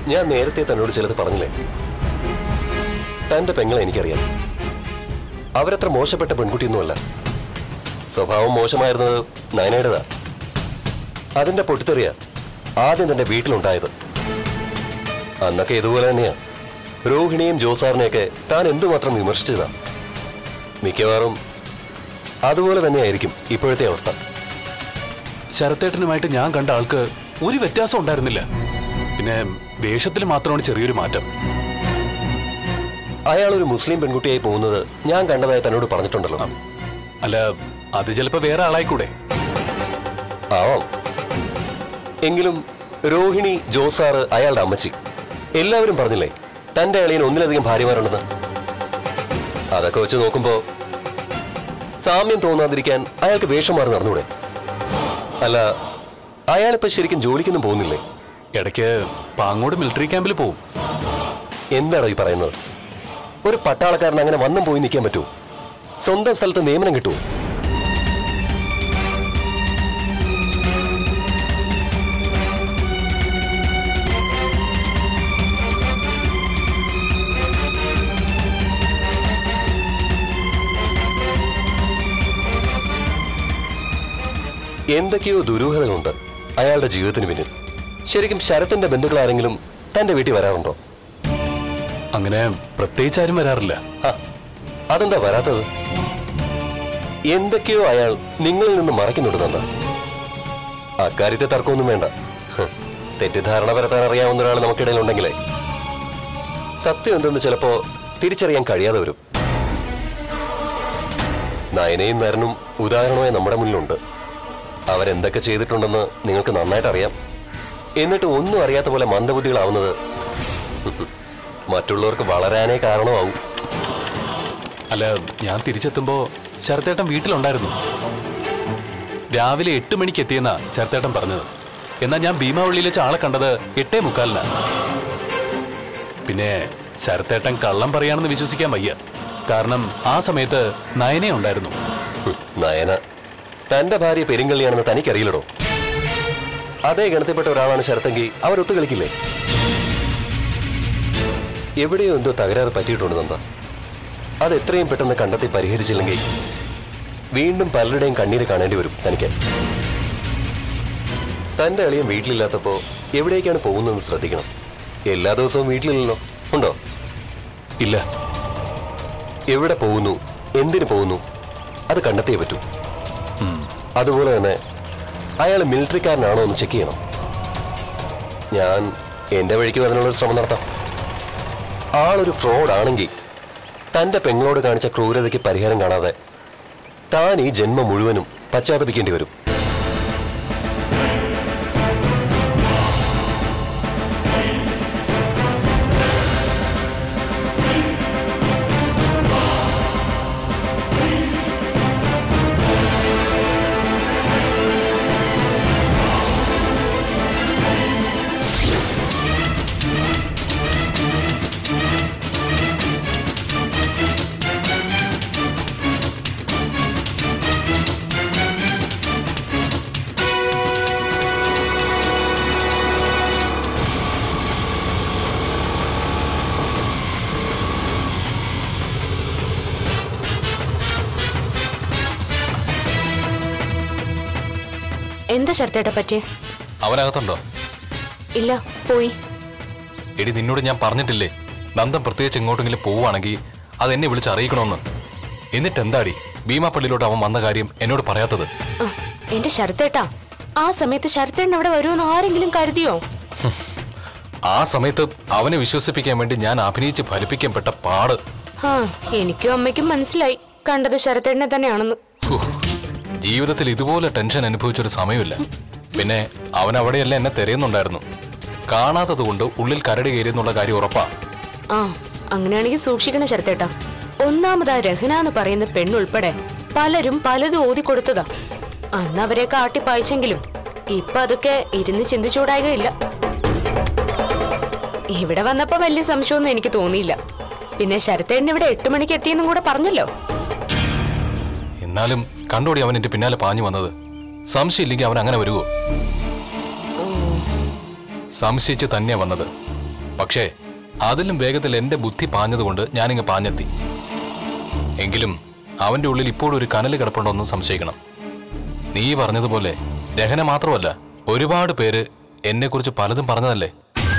ഞാൻ നേരത്തെ തന്നോട് ചിലത് പറഞ്ഞില്ലേ തന്റെ പെങ്ങളെ എനിക്കറിയാം അവരത്ര മോശപ്പെട്ട പെൺകുട്ടിയൊന്നുമല്ല സ്വഭാവം മോശമായിരുന്നത് നയനയുടേതാ അതിന്റെ പൊട്ടിത്തെറിയ ആദ്യം തന്റെ വീട്ടിലുണ്ടായത് അന്നൊക്കെ ഇതുപോലെ തന്നെയാ രോഹിണിയും ജോസാറിനെയൊക്കെ താൻ എന്തുമാത്രം വിമർശിച്ചതാ മിക്കവാറും അതുപോലെ തന്നെയായിരിക്കും ഇപ്പോഴത്തെ അവസ്ഥ ശരത്തേട്ടനുമായിട്ട് ഞാൻ കണ്ട ആൾക്ക് ഒരു വ്യത്യാസം ഉണ്ടായിരുന്നില്ല പിന്നെ വേഷത്തിൽ മാത്രമാണ് ചെറിയൊരു മാറ്റം അയാൾ ഒരു മുസ്ലിം പെൺകുട്ടിയായി പോകുന്നത് ഞാൻ കണ്ടതായി തന്നോട് പറഞ്ഞിട്ടുണ്ടല്ലോ അല്ല അത് ചിലപ്പോ വേറെ ആളായിക്കൂടെ ആവാം എങ്കിലും രോഹിണി ജോസാറ് അയാളുടെ അമ്മച്ചി എല്ലാവരും പറഞ്ഞില്ലേ തന്റെ അളിയൻ ഒന്നിലധികം ഭാര്യമാരുണ്ടെന്ന് അതൊക്കെ വെച്ച് നോക്കുമ്പോ സാമ്യം തോന്നാതിരിക്കാൻ അയാൾക്ക് വേഷം മാറി നടന്നൂടെ അല്ല അയാളിപ്പോ ശരിക്കും ജോലിക്കൊന്നും പോകുന്നില്ലേ ഇടയ്ക്ക് പാങ്ങോട് മിലിറ്ററി ക്യാമ്പിൽ പോവും എന്താണോ ഈ പറയുന്നത് ഒരു പട്ടാളക്കാരൻ അങ്ങനെ വന്നും പോയി നിൽക്കാൻ പറ്റുമോ സ്വന്തം സ്ഥലത്ത് നിയമനം കിട്ടുമോ എന്തൊക്കെയോ ദുരൂഹതകളുണ്ട് അയാളുടെ ജീവിതത്തിന് പിന്നിൽ ശരിക്കും ശരത്തിന്റെ ബന്ധുക്കൾ ആരെങ്കിലും തന്റെ വീട്ടിൽ വരാറുണ്ടോ അങ്ങനെ പ്രത്യേകിച്ച് ആരും വരാറില്ല ഹ, അതെന്താ വരാത്തത് എന്തൊക്കെയോ അയാൾ നിങ്ങളിൽ നിന്ന് മറയ്ക്കുന്നുണ്ട് നന്ദ അക്കാര്യത്തെ തർക്കമൊന്നും വേണ്ട ഹ്, തെറ്റിദ്ധാരണ പരത്താൻ അറിയാവുന്ന ഒരാൾ നമുക്കിടയിൽ ഉണ്ടെങ്കിലേ സത്യം എന്തെന്ന് ചിലപ്പോ തിരിച്ചറിയാൻ കഴിയാതെ വരും നയനയും നരനും ഉദാഹരണമായി നമ്മുടെ മുന്നിലുണ്ട് അവരെന്തൊക്കെ ചെയ്തിട്ടുണ്ടെന്ന് നിങ്ങൾക്ക് നന്നായിട്ട് അറിയാം എന്നിട്ട് ഒന്നും അറിയാത്ത പോലെ മന്ദബുദ്ധികളാവുന്നത് മറ്റുള്ളവർക്ക് വളരാനേ കാരണമാവും അല്ല ഞാൻ തിരിച്ചെത്തുമ്പോ ശരത്തേട്ടൻ വീട്ടിലുണ്ടായിരുന്നു രാവിലെ എട്ട് മണിക്ക് എത്തിയെന്നാ ശരത്തേട്ടൻ പറഞ്ഞത് എന്നാൽ ഞാൻ ഭീമാവള്ളിയിലെ ആളെ കണ്ടത് എട്ടേ മുക്കാലിനാ പിന്നെ ശരത്തേട്ടൻ കള്ളം പറയാണെന്ന് വിശ്വസിക്കാൻ വയ്യ കാരണം ആ സമയത്ത് നയനേ ഉണ്ടായിരുന്നു ഹും, നയന തന്റെ ഭാര്യ പെരിങ്കള്ളിയാണെന്ന് തനിക്കറിയില്ലടോ അതേ ഗണത്തിൽപ്പെട്ട ഒരാളാണ് ശരത്തെങ്കിൽ അവരൊത്തു കളിക്കില്ലേ എവിടെയോ എന്തോ തകരാറ് പറ്റിയിട്ടുണ്ട് നന്ദ അത് എത്രയും പെട്ടെന്ന് കണ്ടെത്തി പരിഹരിച്ചില്ലെങ്കിൽ വീണ്ടും പലരുടെയും കണ്ണീര് കാണേണ്ടി വരും തനിക്ക് തന്റെ അളിയൻ വീട്ടിലില്ലാത്തപ്പോ എവിടേക്കാണ് പോകുന്നതെന്ന് ശ്രദ്ധിക്കണം എല്ലാ ദിവസവും വീട്ടിലില്ലല്ലോ ഉണ്ടോ ഇല്ല എവിടെ പോകുന്നു എന്തിനു പോകുന്നു അത് കണ്ടെത്തിയേ പറ്റൂ അതുപോലെ തന്നെ അയാൾ മിലിറ്ററിക്കാരനാണോ എന്ന് ചെക്ക് ചെയ്യണം ഞാൻ എന്റെ വഴിക്ക് വരാനുള്ള ഒരു ശ്രമം നടത്താം ആളൊരു ഫ്രോഡ് ആണെങ്കിൽ തന്റെ പെങ്ങളോട് കാണിച്ച ക്രൂരതയ്ക്ക് പരിഹാരം കാണാതെ താൻ ഈ ജന്മം മുഴുവനും പശ്ചാത്തപിക്കേണ്ടി വരും എന്താ ശരത്തേട്ട പറ്റിയ അവനകത്തുണ്ടോ ഇല്ല പോയി എടി നിന്നോട് ഞാൻ പറഞ്ഞിട്ടില്ലേ നന്ദൻ പ്രത്യേകിച്ച് എങ്ങോട്ടെങ്കിലും പോവുകയാണെങ്കിൽ അത് എന്നെ വിളിച്ച് അറിയിക്കണമെന്ന് എന്നിട്ട് എന്താടി ഭീമാപ്പള്ളിയിലോട്ട് അവൻ വന്ന കാര്യം എന്നോട് പറയാത്തത് ആ, എന്റെ ശരത്തേട്ടാ ആ സമയത്ത് ശരത്തേട്ടൻ അവിടെ വരുമെന്ന് ആരെങ്കിലും കരുതിയോ ആ സമയത്ത് അവനെ വിശ്വസിപ്പിക്കാൻ വേണ്ടി ഞാൻ അഭിനയിച്ച് ഫലിപ്പിക്കപ്പെട്ട പാട് ആ എനിക്കും അമ്മയ്ക്കും മനസ്സിലായി കണ്ടത് ശരത്തേട്ടനെ തന്നെയാണെന്ന് ഫു, ജീവിതത്തിൽ ഇതുപോലെ ടെൻഷൻ അനുഭവിച്ചൊരു സമയമില്ല പിന്നെ അവൻ അവിടെയല്ല എന്നെ തിരയുന്നുണ്ടായിരുന്നു കാണാത്തത് കൊണ്ട് ഉള്ളിൽ കരടി കയറിയെന്നുള്ള കാര്യം ഉറപ്പാ ആ അങ്ങനെയാണെങ്കിൽ സൂക്ഷിക്കണം ശരത്തേട്ടാ ഒന്നാമതാ രഹന എന്ന് പറയുന്ന പെണ്ണുൾപ്പെടെ പലരും പലതും ഓതിക്കൊടുത്തതാ അന്ന് അവരെ കാട്ടിപ്പായിച്ചെങ്കിലും ഇപ്പൊ അതൊക്കെ ഇരുന്ന് ചിന്തിച്ചൂടാകുകയില്ല ഇവിടെ വന്നപ്പോ വലിയ സംശയമൊന്നും എനിക്ക് തോന്നിയില്ല പിന്നെ ശരത്തേട്ടൻ ഇവിടെ എട്ടു മണിക്ക് എത്തിയെന്നും കൂടെ പറഞ്ഞല്ലോ എന്നാലും കണ്ടോടി അവൻ എന്റെ പിന്നാലെ പാഞ്ഞു വന്നത് സംശയമില്ലെങ്കിൽ അവൻ അങ്ങനെ വരുവോ സംശയിച്ച് തന്നെയാ വന്നത് പക്ഷേ അതിലും വേഗത്തിൽ എന്റെ ബുദ്ധി പാഞ്ഞതുകൊണ്ട് ഞാനിങ്ങ് പാഞ്ഞെത്തി എങ്കിലും അവന്റെ ഉള്ളിൽ ഇപ്പോഴും ഒരു കനൽ കിടപ്പുണ്ടോന്ന് സംശയിക്കണം നീ പറഞ്ഞതുപോലെ രഹന മാത്രമല്ല ഒരുപാട് പേര് എന്നെക്കുറിച്ച് പലതും പറഞ്ഞതല്ലേ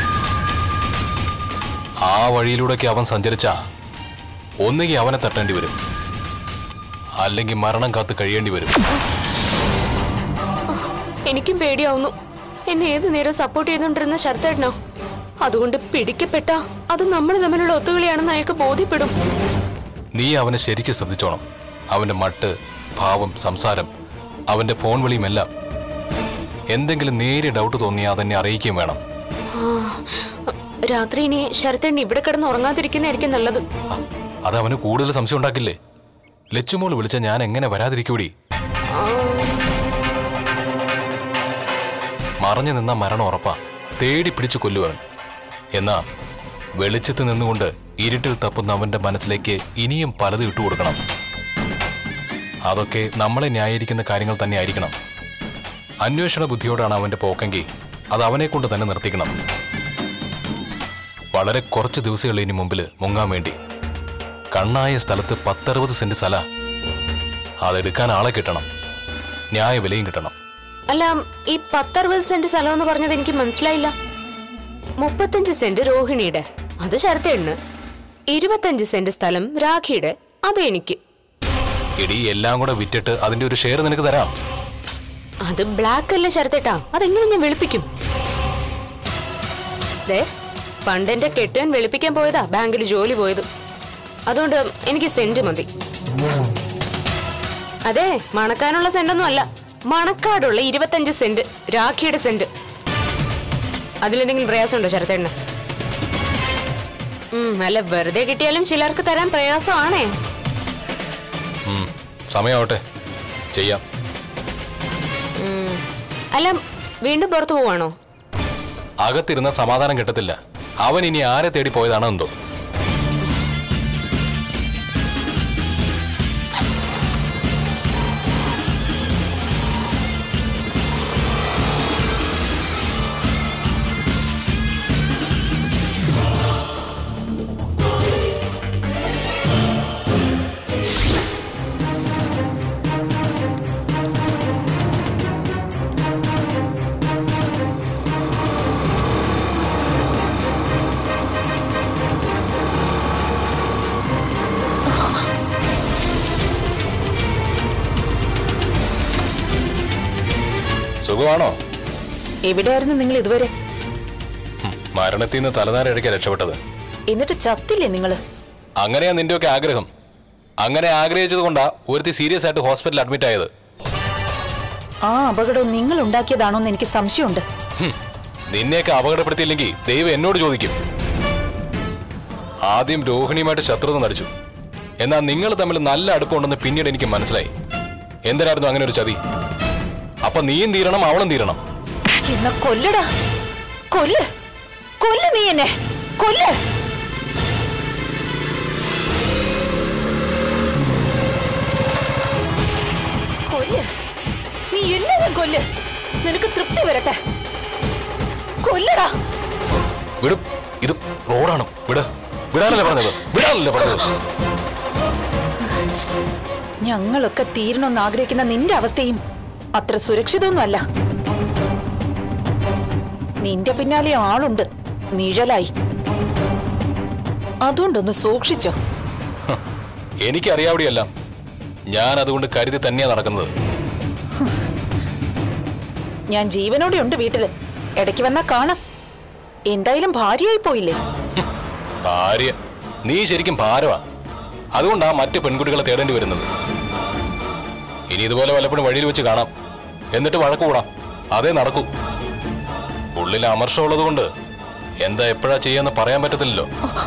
ആ വഴിയിലൂടെയൊക്കെ അവൻ സഞ്ചരിച്ച ഒന്നുകിൽ അവനെ തട്ടേണ്ടി വരും അല്ലെങ്കിൽ മരണം കാത്ത് കഴിയേണ്ടി വരും എനിക്കും പേടിയാവുന്നു എന്നെ ഏത് നേരം സപ്പോർട്ട് ചെയ്തുകൊണ്ടിരുന്ന ശരത്തേട്ടനോ അതുകൊണ്ട് പിടിക്കപ്പെട്ട അത് നമ്മൾ തമ്മിലുള്ള ഒത്തുകളിയാണെന്ന് അയാൾക്ക് ബോധ്യപ്പെടും നീ അവനെ ശരിക്കും ശ്രദ്ധിച്ചോണം അവന്റെ മട്ട് ഭാവം സംസാരം അവന്റെ ഫോൺ വിളിയുമെല്ലാം എന്തെങ്കിലും നേരിയ ഡൗട്ട് തോന്നിയാൽ അതെന്നെ അറിയിക്കുകയും വേണം ആ, രാത്രി ഇനി ശരത്തേട്ടൻ ഇവിടെ കിടന്ന് ഉറങ്ങാതിരിക്കുന്നതായിരിക്കും നല്ലത് ആ, അത് അവന് കൂടുതൽ സംശയം ഉണ്ടാക്കില്ലേ ലച്ചുമോൾ വിളിച്ച ഞാൻ എങ്ങനെ വരാതിരിക്കൂടി ആ, മറഞ്ഞു നിന്ന മരണം ഉറപ്പാ തേടി പിടിച്ചു കൊല്ലുവൻ എന്നാ വെളിച്ചത്ത് നിന്നുകൊണ്ട് ഇരുട്ടിൽ തപ്പുന്ന അവന്റെ മനസ്സിലേക്ക് ഇനിയും പലതും ഇട്ടുകൊടുക്കണം അതൊക്കെ നമ്മളെ ന്യായീകരിക്കുന്ന കാര്യങ്ങൾ തന്നെ ആയിരിക്കണം അന്വേഷണ ബുദ്ധിയോടാണ് അവന്റെ പോക്കെങ്കിൽ അത് അവനെ കൊണ്ട് തന്നെ നിർത്തിക്കണം വളരെ കുറച്ച് ദിവസങ്ങൾ ഇനി മുമ്പിൽ മുങ്ങാൻ വേണ്ടി കണ്ണായ സ്ഥലത്ത് പത്തറുപത് സെന്റ് സ്ഥല അതെടുക്കാൻ ആളെ കിട്ടണം ന്യായ വിലയും കിട്ടണം അല്ല ഈ പത്തറുപത് സെന്റ് സ്ഥലം എന്ന് പറഞ്ഞത് എനിക്ക് മനസ്സിലായില്ല മുപ്പത്തഞ്ച് സെന്റ് രോഹിണിയുടെ അത് ശരത്തേണ്ണന് ഇരുപത്തഞ്ച് സെന്റ് സ്ഥലം രാഖിയുടെ അത് എനിക്ക് എടി എല്ലാം കൂടെ വിറ്റിട്ട് അതിന്റെ ഒരു ഷെയർ നിനക്ക് തരാം അത് ബ്ലാക്ക് അല്ലേ ശരത്തേട്ടാ അതെങ്ങനെ ഞാൻ വെളുപ്പിക്കും ദേ പണ്ട് എന്റെ കെട്ടുവൻ വെളുപ്പിക്കാൻ പോയതാ ബാങ്കിൽ ജോലി പോയത് അതുകൊണ്ട് എനിക്ക് സെന്റ് മതി അതെ മണക്കാനുള്ള സെന്റൊന്നും അല്ല മണക്കാടുള്ള ഇരുപത്തഞ്ച് സെന്റ് രാഖിയുടെ സെന്റ് അതിലെന്തെങ്കിലും പ്രയാസമുണ്ടോ ശരത്തേണ്ണ ഉം അല്ല വെറുതെ കിട്ടിയാലും ചിലർക്ക് തരാൻ പ്രയാസമാണേ ഉം, സമയാവട്ടെ ചെയ്യാം ഉം. അല്ല വീണ്ടും പുറത്തു പോവാണോ അകത്തിരുന്ന സമാധാനം കിട്ടത്തില്ല അവൻ ഇനി ആരെ തേടി പോയതാണോ എന്തോ സുഖമാണോ എവിടെയായിരുന്നു നിങ്ങൾ ഇതുവരെ ഉം, മരണത്തിൽ നിന്ന് തലനാരിഴയ്ക്ക് രക്ഷപ്പെട്ടത് എന്നിട്ട് ചത്തില്ലേ നിങ്ങള് അങ്ങനെയാ നിന്റെയൊക്കെ ആഗ്രഹം അങ്ങനെ ആഗ്രഹിച്ചത് കൊണ്ടാ ഒരുത്തി സീരിയസ് ആയിട്ട് ഹോസ്പിറ്റലിൽ അഡ്മിറ്റ് ആയത് ആ അപകടം നിങ്ങൾ ഉണ്ടാക്കിയതാണോന്ന് എനിക്ക് സംശയമുണ്ട് ഹും, നിന്നെയൊക്കെ അപകടപ്പെടുത്തിയില്ലെങ്കിൽ ദൈവം എന്നോട് ചോദിക്കും ആദ്യം രോഹിണിയുമായിട്ട് ശത്രുത നടിച്ചു എന്നാൽ നിങ്ങൾ തമ്മിൽ നല്ല അടുപ്പമുണ്ടെന്ന് പിന്നീട് എനിക്ക് മനസ്സിലായി എന്തിനായിരുന്നു അങ്ങനെ ഒരു ചതി അപ്പൊ നീയും തീരണം അവളും തീരണം എന്നാ കൊല്ലടാ കൊല്ല് കൊല്ല് നീ എന്നെ കൊല്ല് കൊല്ല് നീ എല്ലാരും കൊല്ല് നിനക്ക് തൃപ്തി വരട്ടെ കൊല്ലടാ വിടും ഇത് റോഡാണ് വിട വിടാനല്ലേ പറഞ്ഞത് വിടാനല്ലേ പറഞ്ഞത് ഞങ്ങളൊക്കെ തീരണമെന്ന് ആഗ്രഹിക്കുന്ന നിന്റെ അവസ്ഥയും അത്ര സുരക്ഷിതമൊന്നുമല്ല നിന്റെ പിന്നാലെ ആളുണ്ട് നിഴലായി അതുകൊണ്ടൊന്ന് സൂക്ഷിച്ചോ എനിക്കറിയാവിടെയല്ല ഞാൻ അതുകൊണ്ട് കരുതി തന്നെയാ നടക്കുന്നത് ഞാൻ ജീവനോടെ ഉണ്ട് വീട്ടില് ഇടയ്ക്ക് വന്നാ കാണാം എന്തായാലും ഭാര്യയായി പോയില്ലേ ഭാര്യ നീ ശരിക്കും ഭാരവാ അതുകൊണ്ടാ മറ്റു പെൺകുട്ടികളെ തേടേണ്ടി വരുന്നത് ഇനി ഇതുപോലെ വല്ലപ്പോഴും വഴിയിൽ വെച്ച് കാണാം എന്നിട്ട് വഴക്ക് കൂടാം അതേ നടക്കൂ ഉള്ളിൽ അമർഷമുള്ളത് കൊണ്ട് എന്താ എപ്പോഴാ ചെയ്യാന്ന് പറയാൻ പറ്റത്തില്ലല്ലോ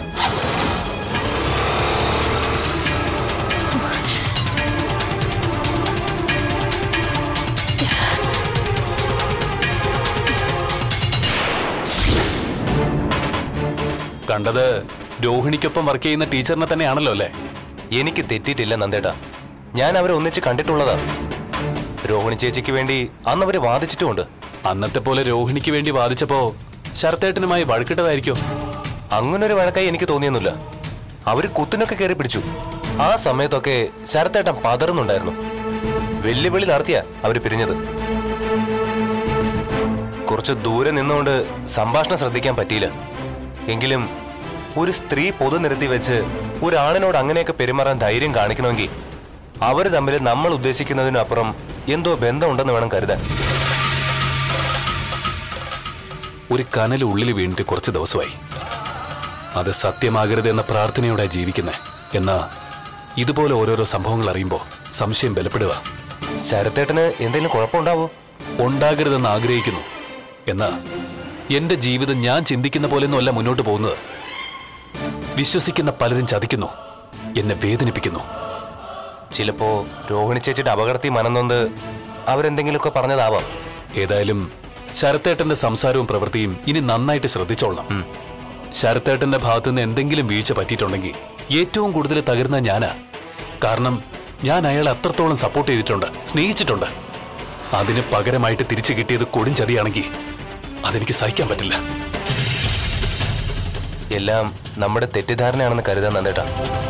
കണ്ടത് രോഹിണിക്കൊപ്പം വർക്ക് ചെയ്യുന്ന ടീച്ചറിനെ തന്നെയാണല്ലോ അല്ലേ എനിക്ക് തെറ്റിയിട്ടില്ല നന്ദേട്ടാ ഞാൻ അവരെ ഒന്നിച്ച് കണ്ടിട്ടുള്ളതാ രോഹിണി ചേച്ചിക്ക് വേണ്ടി അന്ന് അവര് വാദിച്ചിട്ടുമുണ്ട് അന്നത്തെ പോലെ രോഹിണിക്ക് വേണ്ടി വാദിച്ചപ്പോ ശരത്തേട്ടനുമായി വഴക്കിട്ടതായിരിക്കോ അങ്ങനൊരു വഴക്കായി എനിക്ക് തോന്നിയൊന്നുമില്ല അവര് കുത്തിനൊക്കെ കയറി പിടിച്ചു ആ സമയത്തൊക്കെ ശരത്തേട്ടൻ പതറുന്നുണ്ടായിരുന്നു വെല്ലുവിളി നടത്തിയ അവര് പിരിഞ്ഞത് കുറച്ച് ദൂരെ നിന്നുകൊണ്ട് സംഭാഷണം ശ്രദ്ധിക്കാൻ പറ്റിയില്ല എങ്കിലും ഒരു സ്ത്രീ പൊതുനിരത്തി വെച്ച് ഒരാണിനോട് അങ്ങനെയൊക്കെ പെരുമാറാൻ ധൈര്യം കാണിക്കണമെങ്കിൽ അവർ തമ്മിൽ നമ്മൾ ഉദ്ദേശിക്കുന്നതിനപ്പുറം എന്തോ ബന്ധമുണ്ടെന്ന് വേണം കരുതാൻ ഒരു കനൽ ഉള്ളിൽ വീണിട്ട് കുറച്ച് ദിവസമായി അത് സത്യമാകരുത് എന്ന പ്രാർത്ഥനയോടെ ജീവിക്കുന്നത് എന്നാ ഇതുപോലെ ഓരോരോ സംഭവങ്ങൾ അറിയുമ്പോൾ സംശയം ബലപ്പെടുക ശരത്തേട്ടന് എന്തെങ്കിലും കുഴപ്പമുണ്ടാവോ ഉണ്ടാകരുതെന്ന് ആഗ്രഹിക്കുന്നു എന്നാ എന്റെ ജീവിതം ഞാൻ ചിന്തിക്കുന്ന പോലെയൊന്നുമല്ല മുന്നോട്ട് പോകുന്നത് വിശ്വസിക്കുന്ന പലരും ചതിക്കുന്നു എന്നെ വേദനിപ്പിക്കുന്നു ചിലപ്പോ രോഹിണി ചേച്ചിയുടെ അപകടത്തിൽ മനന്നൊന്ന് അവരെന്തെങ്കിലുമൊക്കെ പറഞ്ഞതാവാം ഏതായാലും ശരത്തേട്ടന്റെ സംസാരവും പ്രവൃത്തിയും ഇനി നന്നായിട്ട് ശ്രദ്ധിച്ചോളണം ശരത്തേട്ടന്റെ ഭാഗത്തുനിന്ന് എന്തെങ്കിലും വീഴ്ച പറ്റിയിട്ടുണ്ടെങ്കിൽ ഏറ്റവും കൂടുതൽ തകരുന്ന ഞാനാ കാരണം ഞാൻ അയാളെ അത്രത്തോളം സപ്പോർട്ട് ചെയ്തിട്ടുണ്ട് സ്നേഹിച്ചിട്ടുണ്ട് അതിന് പകരമായിട്ട് തിരിച്ചു കിട്ടിയത് കൊടും ചതിയാണെങ്കിൽ അതെനിക്ക് സഹിക്കാൻ പറ്റില്ല എല്ലാം നമ്മുടെ തെറ്റിദ്ധാരണയാണെന്ന് കരുതാൻ നന്ദേട്ടാ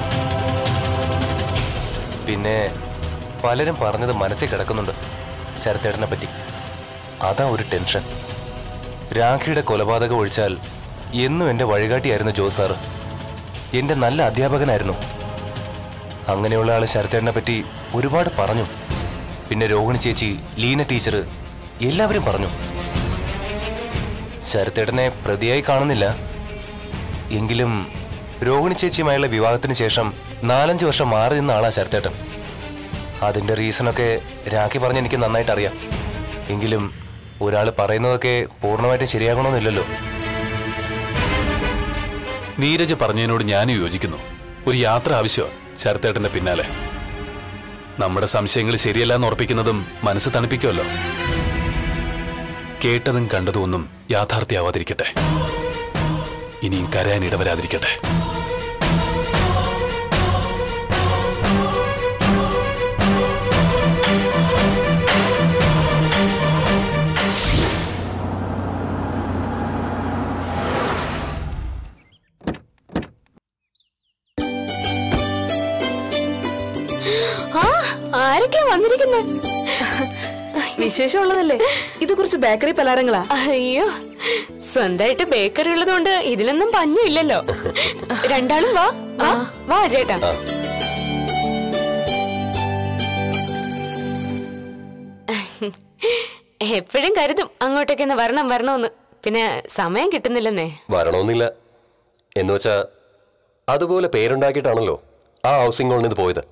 പിന്നെ പലരും പറഞ്ഞത് മനസ്സിൽ കിടക്കുന്നുണ്ട് ശരത്തേട്ടനെ പറ്റി അതാ ഒരു ടെൻഷൻ രാഖിയുടെ കൊലപാതകം ഒഴിച്ചാൽ എന്നും എൻ്റെ വഴികാട്ടിയായിരുന്നു ജോസ് സാറ് എൻ്റെ നല്ല അധ്യാപകനായിരുന്നു അങ്ങനെയുള്ള ആള് ശരത്തേട്ടനെ പറ്റി ഒരുപാട് പറഞ്ഞു പിന്നെ രോഹിണി ചേച്ചി ലീന ടീച്ചർ എല്ലാവരും പറഞ്ഞു ശരത്തേട്ടനെ പ്രതിയായി കാണുന്നില്ല എങ്കിലും രോഹിണി ചേച്ചിയുമായുള്ള വിവാഹത്തിന് ശേഷം നാലഞ്ച് വർഷം മാറി നിന്ന ആളാ ശരത്തേട്ടൻ അതിന്റെ റീസണൊക്കെ രാഖി പറഞ്ഞ് എനിക്ക് നന്നായിട്ട് അറിയാം എങ്കിലും ഒരാൾ പറയുന്നതൊക്കെ പൂർണ്ണമായിട്ടും ശരിയാകണമെന്നില്ലല്ലോ നീരജ് പറഞ്ഞതിനോട് ഞാനും യോജിക്കുന്നു ഒരു യാത്ര ആവശ്യമാണ് ശരത്തേട്ടന്റെ പിന്നാലെ നമ്മുടെ സംശയങ്ങൾ ശരിയല്ല എന്ന് ഉറപ്പിക്കുന്നതും മനസ്സ് തണുപ്പിക്കുമല്ലോ കേട്ടതും കണ്ടതും ഒന്നും യാഥാർത്ഥ്യമാവാതിരിക്കട്ടെ ഇനിയും കരയാൻ ഇടവരാതിരിക്കട്ടെ ആ ആരൊക്കെയാ വന്നിരിക്കുന്നത് വിശേഷമുള്ളതല്ലേ ഇത് കുറച്ച് ബേക്കറി പലഹാരങ്ങളാ അയ്യോ സ്വന്തമായിട്ട് ബേക്കറി ഉള്ളതുകൊണ്ട് ഇതിലൊന്നും പഞ്ഞില്ലല്ലോ രണ്ടാളും വാ വാ വാ ചേട്ടാ എപ്പോഴും കരുതും അങ്ങോട്ടേക്കൊന്ന് വരണം വരണമെന്ന് പിന്നെ സമയം കിട്ടുന്നില്ലെന്നേ വരണമെന്നില്ല എന്ന് വെച്ചാ അതുപോലെ പേരുണ്ടാക്കിയിട്ടാണല്ലോ ആ ഹൗസിംഗ് ലോണിൽ നിന്ന് പോയത്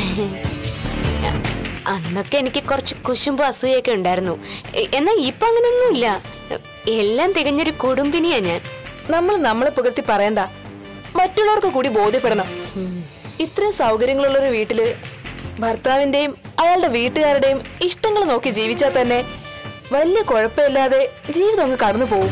അന്നൊക്കെ എനിക്ക് കുറച്ച് കുശുമ്പും അസൂയൊക്കെ ഉണ്ടായിരുന്നു എ- എന്നാ ഇപ്പൊ അങ്ങനൊന്നുമില്ല എല്ലാം തികഞ്ഞൊരു കുടുംബിനിയാ ഞാൻ നമ്മൾ നമ്മളെ പുകഴ്ത്തി പറയണ്ട മറ്റുള്ളവർക്ക് കൂടി ബോധ്യപ്പെടണം ഇത്രയും സൗകര്യങ്ങളുള്ള ഒരു വീട്ടില് ഭർത്താവിന്റെയും അയാളുടെ വീട്ടുകാരുടെയും ഇഷ്ടങ്ങൾ നോക്കി ജീവിച്ചാൽ തന്നെ വലിയ കുഴപ്പമില്ലാതെ ജീവിതം അങ്ങ് കടന്നു പോകും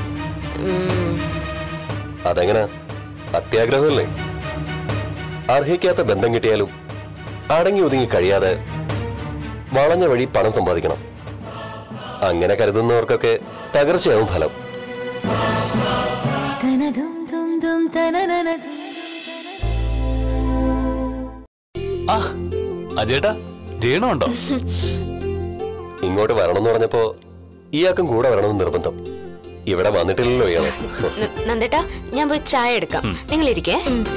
അതെങ്ങനെ അത്യാഗ്രഹമല്ലേ അർഹിക്കാത്ത ബന്ധം കിട്ടിയാലും അടങ്ങി ഒതുങ്ങി കഴിയാതെ വളഞ്ഞ വഴി പണം സമ്പാദിക്കണം അങ്ങനെ കരുതുന്നവർക്കൊക്കെ തകർച്ചയാവും ഫലം ആ അജേട്ടാ രേണു ഉണ്ടോ ഇങ്ങോട്ട് വരണമെന്ന് പറഞ്ഞപ്പോ ഇയാൾക്കും കൂടെ വരണമെന്ന് നിർബന്ധം ഇവിടെ വന്നിട്ടില്ലല്ലോ ഇയാള് ന- നന്ദേട്ടാ ഞാൻ പോയി ചായ എടുക്കാം നിങ്ങൾ ഇരിക്കേ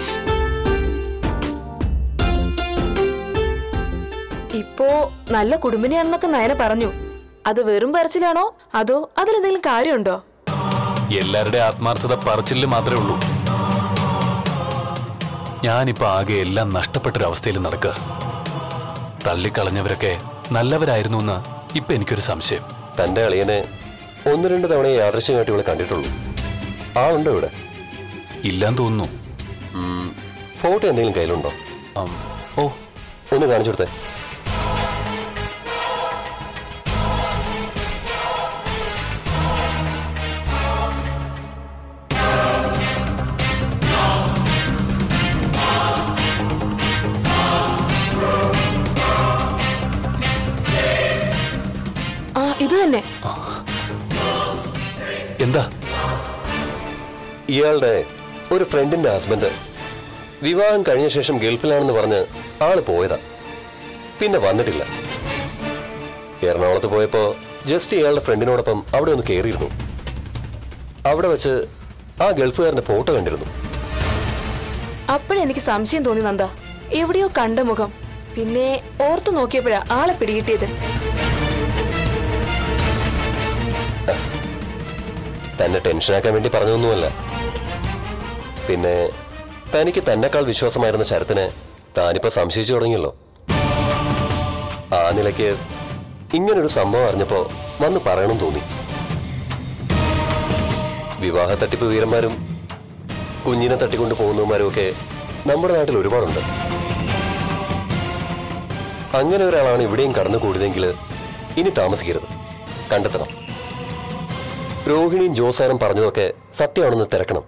ഇപ്പോ നല്ല കുടുംബിനിയാണെന്നൊക്കെ നയന പറഞ്ഞു അത് വെറും പറച്ചിലാണോ അതോ അതിലെന്തെങ്കിലും കാര്യമുണ്ടോ എല്ലാവരുടെ ആത്മാർത്ഥത പറച്ചിലിൽ മാത്രമേ ഉള്ളൂ ഞാനിപ്പോ ആകെ എല്ലാം നഷ്ടപ്പെട്ടൊരവസ്ഥയിൽ നടക്കുക തള്ളിക്കളഞ്ഞവരൊക്കെ നല്ലവരായിരുന്നു എന്ന് ഇപ്പൊ എനിക്കൊരു സംശയം തന്റെ അളിയനെ ഒന്ന് രണ്ട് തവണ യാദൃശ്യമായിട്ട് ഇവിടെ കണ്ടിട്ടുള്ളൂ ആളുണ്ടോ ഇവിടെ ഇല്ലാന്ന് തോന്നുന്നു ഉം, ഫോട്ടോ എന്തെങ്കിലും കയ്യിലുണ്ടോ ആം, ഓ ഒന്ന് കാണിച്ചു കൊടുത്തേ ആ ഇത് തന്നെ എന്താ ഇയാളുടെ ഒരു ഫ്രണ്ടിന്റെ ഹസ്ബൻഡ് വിവാഹം കഴിഞ്ഞ ശേഷം ഗൾഫിലാണെന്ന് പറഞ്ഞ് ആള് പോയതാ പിന്നെ വന്നിട്ടില്ല എറണാകുളത്ത് പോയപ്പോ ജസ്റ്റ് ഇയാളുടെ ഫ്രണ്ടിനോടൊപ്പം അവിടെ ഒന്ന് കയറിയിരുന്നു അവിടെ വെച്ച് ആ ഗൾഫുകാരന്റെ ഫോട്ടോ കണ്ടിരുന്നു അപ്പോഴെനിക്ക് സംശയം തോന്നി നന്ദ എവിടെയോ കണ്ട മുഖം പിന്നെ ഓർത്തു നോക്കിയപ്പോഴാ ആളെ പിടികിട്ടിയത് തന്നെ ടെൻഷനാക്കാൻ വേണ്ടി പറഞ്ഞതൊന്നുമല്ല പിന്നെ തനിക്ക് തന്നെക്കാൾ വിശ്വാസമായിരുന്ന ശരത്തിനെ താനിപ്പോ സംശയിച്ചു തുടങ്ങിയല്ലോ ആ നിലയ്ക്ക് ഇങ്ങനൊരു സംഭവം അറിഞ്ഞപ്പോ വന്ന് പറയണം തോന്നി വിവാഹ തട്ടിപ്പ് വീരന്മാരും കുഞ്ഞിനെ തട്ടിക്കൊണ്ട് പോകുന്നവന്മാരും ഒക്കെ നമ്മുടെ നാട്ടിൽ ഒരുപാടുണ്ട് അങ്ങനെ ഒരാളാണ് ഇവിടെയും കടന്നുകൂടിയതെങ്കിൽ ഇനി താമസിക്കരുത് കണ്ടെത്തണം രോഹിണിയും ജോസാനും പറഞ്ഞതൊക്കെ സത്യമാണെന്ന് തിരക്കണം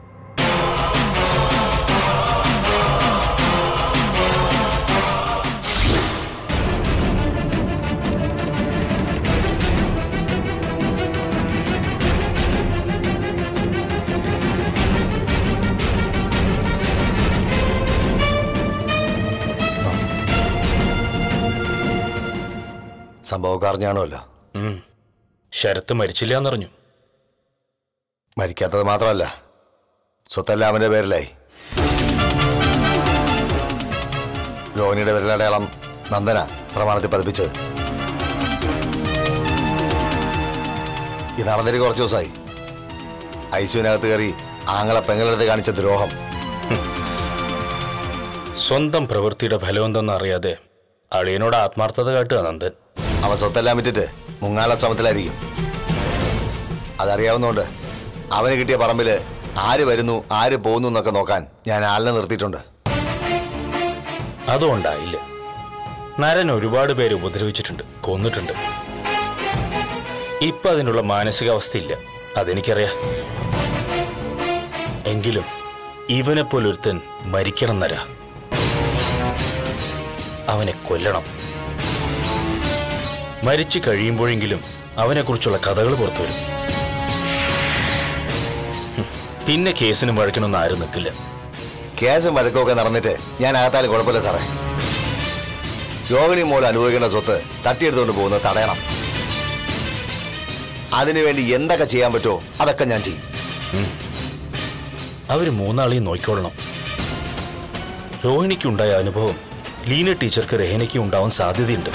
സംഭവമൊക്കെ അറിഞ്ഞാണോല്ലോ ഉം. ശരത്ത് മരിച്ചില്ല എന്നറിഞ്ഞു മരിക്കാത്തത് മാത്രമല്ല സ്വത്തെല്ലാം അവന്റെ പേരിലായി രോഹിണിയുടെ വിരലടയാളം നന്ദന പ്രമാണത്തിൽ പതിപ്പിച്ചത് ഇത് നടന്നിട്ട് കുറച്ച് ദിവസമായി ഐസുവിനകത്ത് കയറി ആങ്ങളെ പെങ്ങളെടുത്ത് കാണിച്ച ദ്രോഹം സ്വന്തം പ്രവൃത്തിയുടെ ഫലം എന്തെന്ന് അറിയാതെ അളിയനോട് ആത്മാർത്ഥത കാട്ടുക നന്ദൻ അവൻ സ്വത്തെല്ലാം വിറ്റിട്ട് മുങ്ങാല ശ്രമത്തിലായിരിക്കും അതറിയാവുന്നതുകൊണ്ട് അവന് കിട്ടിയ പറമ്പില് ആര് വരുന്നു ആര് പോകുന്നു എന്നൊക്കെ നോക്കാൻ ഞാൻ ആളിനെ നിർത്തിയിട്ടുണ്ട് അതുകൊണ്ടായില്ല നരൻ ഒരുപാട് പേര് ഉപദ്രവിച്ചിട്ടുണ്ട് കൊന്നിട്ടുണ്ട് ഇപ്പൊ അതിനുള്ള മാനസികാവസ്ഥയില്ല അതെനിക്കറിയാം എങ്കിലും ഇവനെ പോലൊരുത്തൻ മരിക്കണം നര അവനെ കൊല്ലണം മരിച്ചു കഴിയുമ്പോഴെങ്കിലും അവനെക്കുറിച്ചുള്ള കഥകൾ പുറത്തു വരും ഹും, പിന്നെ കേസിനും വഴക്കിനൊന്നും ആരും നിൽക്കില്ല കേസും വഴക്കമൊക്കെ നടന്നിട്ട് ഞാൻ അകത്താലും കുഴപ്പമില്ല സാറേ രോഹിണി മൂലം അനുഭവിക്കേണ്ട സ്വത്ത് തട്ടിയെടുത്തുകൊണ്ട് പോകുന്നത് തടയണം അതിനുവേണ്ടി എന്തൊക്കെ ചെയ്യാൻ പറ്റുമോ അതൊക്കെ ഞാൻ ചെയ്യും അവർ മൂന്നാളെയും നോക്കിക്കൊള്ളണം രോഹിണിക്കുണ്ടായ അനുഭവം ലീന ടീച്ചർക്ക് രഹനയ്ക്കും ഉണ്ടാവാൻ സാധ്യതയുണ്ട്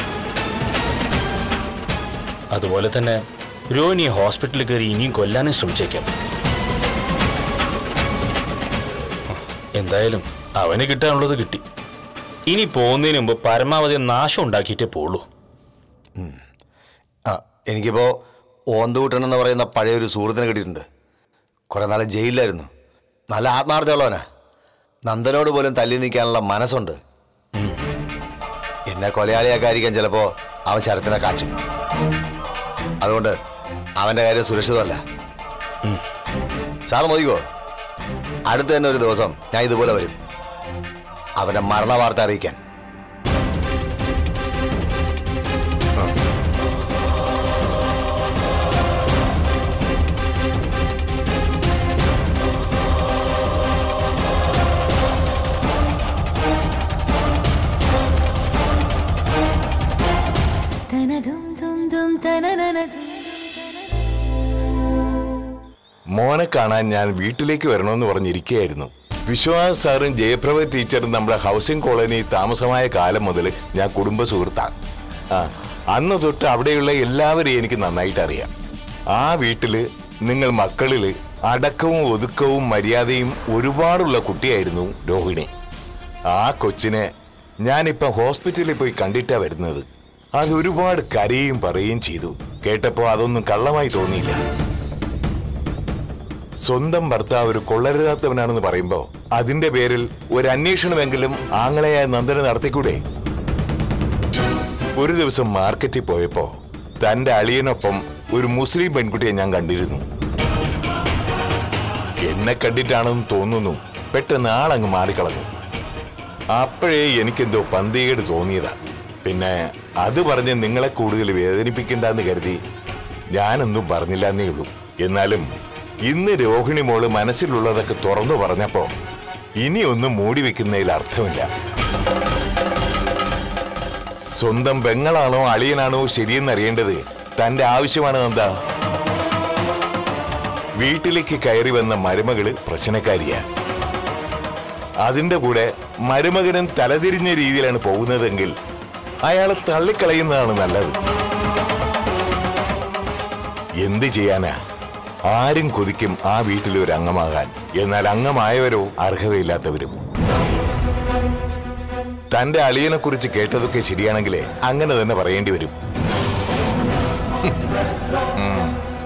അതുപോലെ തന്നെ രോഹിണിയെ ഹോസ്പിറ്റലിൽ കയറി ഇനിയും കൊല്ലാനും ശ്രമിച്ചേക്കാം എന്തായാലും അവന് കിട്ടാനുള്ളത് കിട്ടി ഇനി പോകുന്നതിന് മുമ്പ് പരമാവധി നാശം ഉണ്ടാക്കിയിട്ടേ പോളൂ ആ എനിക്കിപ്പോ ഓന്തൂട്ടൻ എന്ന് പറയുന്ന പഴയ ഒരു സുഹൃത്തിനെ കിട്ടിയിട്ടുണ്ട് കുറെ നാളെ ജയിലിലായിരുന്നു നല്ല ആത്മാർത്ഥമുള്ളവനാ നന്ദനോട് പോലും തല്ലി നിൽക്കാനുള്ള മനസ്സുണ്ട് എന്നെ കൊലയാളിയാക്കായിരിക്കാൻ ചിലപ്പോ അവൻ ശരത്തിനെ കാച്ചും അതുകൊണ്ട് അവന്റെ കാര്യം സുരക്ഷിതമല്ല സാറ് നോക്കിക്കോ അടുത്ത തന്നെ ഒരു ദിവസം ഞാൻ ഇതുപോലെ വരും അവന്റെ മരണ വാർത്ത അറിയിക്കാൻ തനതും തും തും തനനനതും മോനെ കാണാൻ ഞാൻ വീട്ടിലേക്ക് വരണമെന്ന് പറഞ്ഞിരിക്കുകയായിരുന്നു വിശ്വനാഥ് സാറും ജയപ്രഭ ടീച്ചറും നമ്മുടെ ഹൗസിംഗ് കോളനി താമസമായ കാലം മുതൽ ഞാൻ കുടുംബ സുഹൃത്താണ് ആ അന്ന് തൊട്ട് അവിടെയുള്ള എല്ലാവരെയും എനിക്ക് നന്നായിട്ട് അറിയാം ആ വീട്ടില് നിങ്ങൾ മക്കളില് അടക്കവും ഒതുക്കവും മര്യാദയും ഒരുപാടുള്ള കുട്ടിയായിരുന്നു രോഹിണി ആ കൊച്ചിനെ ഞാനിപ്പം ഹോസ്പിറ്റലിൽ പോയി കണ്ടിട്ടാ വരുന്നത് അത് ഒരുപാട് കരയും പറയുകയും ചെയ്തു കേട്ടപ്പോൾ അതൊന്നും കള്ളമായി തോന്നിയില്ല സ്വന്തം ഭർത്താവ് ഒരു കൊള്ളരുതാത്തവനാണെന്ന് പറയുമ്പോ അതിന്റെ പേരിൽ ഒരു അന്വേഷണമെങ്കിലും ആങ്ങളയായ നന്ദന നടത്തിക്കൂടെ ഒരു ദിവസം മാർക്കറ്റിൽ പോയപ്പോ തന്റെ അളിയനൊപ്പം ഒരു മുസ്ലിം പെൺകുട്ടിയെ ഞാൻ കണ്ടിരുന്നു എന്നെ കണ്ടിട്ടാണെന്ന് തോന്നുന്നു പെട്ടെന്ന് ആളങ്ങ് മാറിക്കളഞ്ഞു അപ്പോഴേ എനിക്കെന്തോ പന്തികേട് തോന്നിയതാ പിന്നെ അത് പറഞ്ഞ് നിങ്ങളെ കൂടുതൽ വേദനിപ്പിക്കണ്ടെന്ന് കരുതി ഞാനൊന്നും പറഞ്ഞില്ല എന്നേ ഉള്ളൂ എന്നാലും ഇന്ന് രോഹിണി മോള് മനസ്സിലുള്ളതൊക്കെ തുറന്നു പറഞ്ഞപ്പോ ഇനിയൊന്നും മൂടി വെക്കുന്നതിൽ അർത്ഥമില്ല സ്വന്തം പെങ്ങളാണോ അളിയനാണോ ശരിയെന്നറിയേണ്ടത് തന്റെ ആവശ്യമാണ് എന്താ വീട്ടിലേക്ക് കയറി വന്ന മരുമകള് പ്രശ്നക്കാരിയാ അതിന്റെ കൂടെ മരുമകനും തലതിരിഞ്ഞ രീതിയിലാണ് പോകുന്നതെങ്കിൽ അയാളെ തള്ളിക്കളയുന്നതാണ് നല്ലത് എന്ത് ചെയ്യാനാ ആരും കൊതിക്കും ആ വീട്ടിൽ ഒരു അംഗമാകാൻ എന്നാൽ അംഗമായവരോ അർഹതയില്ലാത്തവരും തന്റെ അളിയനെ കുറിച്ച് കേട്ടതൊക്കെ ശരിയാണെങ്കിലേ അങ്ങനെ തന്നെ പറയേണ്ടി വരും ഉം.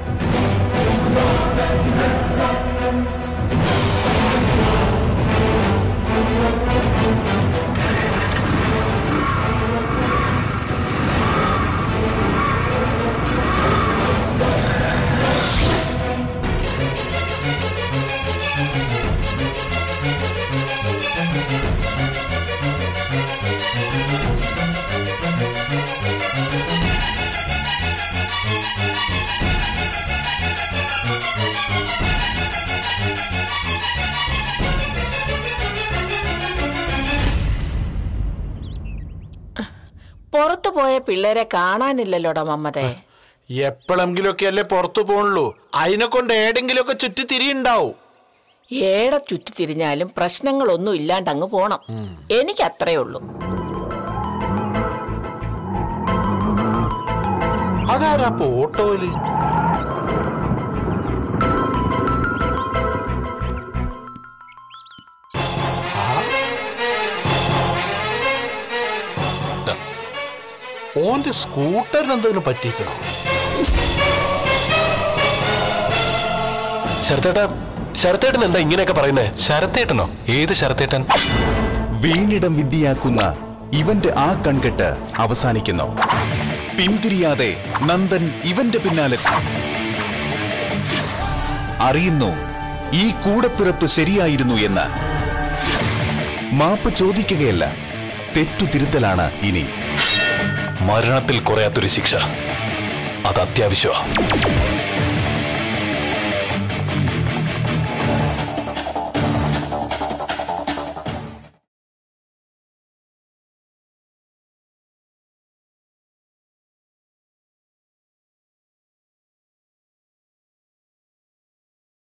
പുറത്തു പോയ പിള്ളേരെ കാണാനില്ലല്ലോടാ മമ്മതേ എപ്പോഴെങ്കിലൊക്കെ അല്ലേ പുറത്തു പോണുള്ളൂ അതിനെ കൊണ്ട് ഏടെങ്കിലുമൊക്കെ ചുറ്റി തിരിയുണ്ടാവും ഏടെ ചുറ്റി തിരിഞ്ഞാലും പ്രശ്നങ്ങളൊന്നും ഇല്ലാണ്ട് അങ്ങ് പോണം എനിക്ക് അത്രേ ഉള്ളൂ അതാരാ ഇപ്പൊ ഓട്ടോയില് ആ? ദാ, ഓന്റെ സ്കൂട്ടറിന് എന്തെങ്കിലും പറ്റിക്കണോ ശരത്തേട്ടാ ശരത്തേട്ടൻ എന്താ ഇങ്ങനെയൊക്കെ പറയുന്നേ ശരത്തേട്ടനോ ഏത് ശരത്തേട്ടൻ വീണിടം വിദ്യയാക്കുന്ന ഇവന്റെ ആ കൺകെട്ട് അവസാനിക്കുന്നു പിന്തിരിയാതെ നന്ദൻ ഇവന്റെ പിന്നാലെ അറിയുന്നു ഈ കൂടപ്പിറപ്പ് ശരിയായിരുന്നു എന്ന് മാപ്പ് ചോദിക്കുകയല്ല തെറ്റു തിരുത്തലാണ് ഇനി മരണത്തിൽ കുറയാത്തൊരു ശിക്ഷ അത് അത്യാവശ്യമാണ്